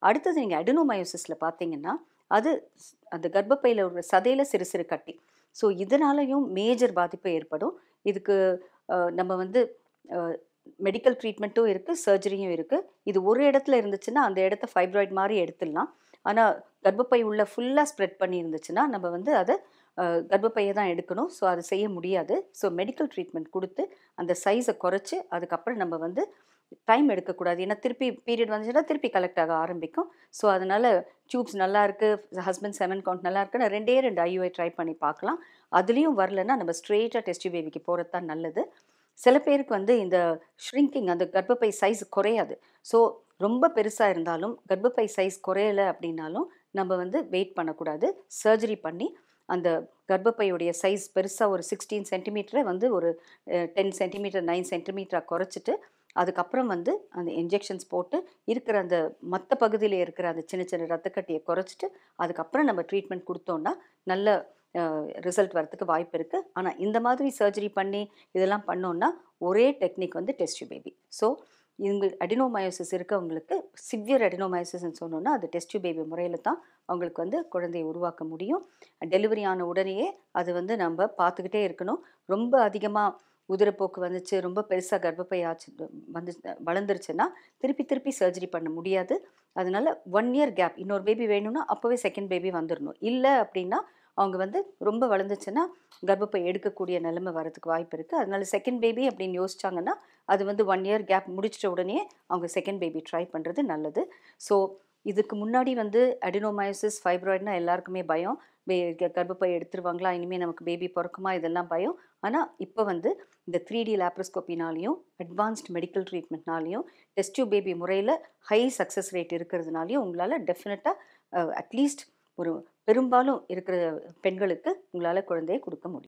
அடுத்தது நீங்கள் அடினோமயோசிஸில் பார்த்தீங்கன்னா அது ஸ்- அந்த கர்ப்பப்பையில் ஒரு சதையில் சிறு சிறு கட்டி ஸோ இதனாலையும் மேஜர் பாதிப்பு ஏற்படும் இதுக்கு அஹ், நம்ம வந்து மெடிக்கல் ட்ரீட்மெண்ட்டும் இருக்குது சர்ஜரியும் இருக்குது இது ஒரு இடத்துல இருந்துச்சுன்னா அந்த இடத்த ஃபைப்ராய்ட் மாதிரி எடுத்துடலாம் ஆனால் கர்ப்பப்பை உள்ள ஃபுல்லாக ஸ்ப்ரெட் பண்ணி இருந்துச்சுன்னா நம்ம வந்து அதை அஹ், கர்ப்பப்பையை தான் எடுக்கணும் ஸோ அது செய்ய முடியாது ஸோ மெடிக்கல் ட்ரீட்மெண்ட் கொடுத்து அந்த சைஸை குறைச்சி அதுக்கப்புறம் நம்ம வந்து டைம் எடுக்கக்கூடாது ஏன்னா திருப்பி பீரியட் வந்துச்சுன்னா திருப்பி கலெக்ட் ஆக ஆரம்பிக்கும் ஸோ அதனால் டியூப்ஸ் நல்லா இருக்குது ஹஸ்பண்ட் செவன் கவுண்ட் நல்லா இருக்குன்னு ரெண்டே ரெண்டு ஐயூஐ ட்ரை பண்ணி பார்க்கலாம் அதுலேயும் வரலன்னா நம்ம ஸ்ட்ரெயிட்டாக டெஸ்ட் பேபிக்கு போகிறது தான் நல்லது சில பேருக்கு வந்து இந்த ஷ்ரிங்கிங் அந்த கர்ப்பப்பை சைஸ் குறையாது ஸோ ரொம்ப பெருசாக இருந்தாலும் கர்ப்பப்பை சைஸ் குறையலை அப்படின்னாலும் நம்ம வந்து வெயிட் பண்ணக்கூடாது சர்ஜரி பண்ணி அந்த கர்ப்பப்பையுடைய சைஸ் பெருசாக ஒரு சிக்ஸ்டீன் சென்டிமீட்டரை வந்து ஒரு டென் சென்டிமீட்டர் நைன் சென்டிமீட்டராக குறைச்சிட்டு அதுக்கப்புறம் வந்து அந்த இன்ஜெக்ஷன்ஸ் போட்டு இருக்கிற அந்த மற்ற பகுதியில் இருக்கிற அந்த சின்ன சின்ன ரத்தக்கட்டியை குறைச்சிட்டு அதுக்கப்புறம் நம்ம ட்ரீட்மெண்ட் கொடுத்தோம்னா நல்ல ரிசல்ட் வரதுக்கு வாய்ப்பு இருக்குது ஆனால் இந்த மாதிரி சர்ஜரி பண்ணி இதெல்லாம் பண்ணோம்னா ஒரே டெக்னிக் வந்து டெஸ்ட் பேபி ஸோ இவங்க அடினோமயோசிஸ் இருக்கவங்களுக்கு சிவியர் அடினோமயோசிஸ்ன்னு சொன்னோன்னா அது டெஸ்ட் பேபி முறையில் தான் அவங்களுக்கு வந்து குழந்தையை உருவாக்க முடியும் டெலிவரி ஆன உடனேயே அது வந்து நம்ம பார்த்துக்கிட்டே இருக்கணும் ரொம்ப அதிகமாக உதிரப்போக்கு வந்துச்சு ரொம்ப பெருசாக கர்ப்பப்பை ஆச்சு வந்து வளர்ந்துருச்சுன்னா திருப்பி திருப்பி சர்ஜரி பண்ண முடியாது அதனால ஒன் இயர் கேப் இன்னொரு பேபி வேணும்னா அப்போவே செகண்ட் பேபி வந்துடணும் இல்லை அப்படின்னா அவங்க வந்து ரொம்ப வளர்ந்துச்சுன்னா கர்ப்பப்பை எடுக்கக்கூடிய நிலைமை வரதுக்கு வாய்ப்பு இருக்குது அதனால செகண்ட் பேபி அப்படின்னு யோசிச்சாங்கன்னா அது வந்து ஒன் இயர் கேப் முடிச்சிட்ட உடனே அவங்க செகண்ட் பேபி ட்ரை பண்ணுறது நல்லது ஸோ இதுக்கு முன்னாடி வந்து அடினோமயோசிஸ் ஃபைப்ராய்ட்னா எல்லாருக்குமே பயம் பே- க- கர்ப்பப்பை எடுத்துருவாங்களா இனிமேல் நமக்கு பேபி பிறக்குமா இதெல்லாம் பயம் ஆனால் இப்போ வந்து இந்த த்ரீ டி லேப்ரோஸ்கோப்பினாலையும் அட்வான்ஸ்ட் மெடிக்கல் ட்ரீட்மெண்ட்னாலையும் டெஸ்டியூ பேபி முறையில் ஹை சக்ஸஸ் ரேட் இருக்கிறதுனாலையும் உங்களால் டெஃபினட்டாக அட்லீஸ்ட் ஒரு பெரும்பாலும் இருக்கிற பெண்களுக்கு உங்களால் குழந்தையை கொடுக்க முடியும்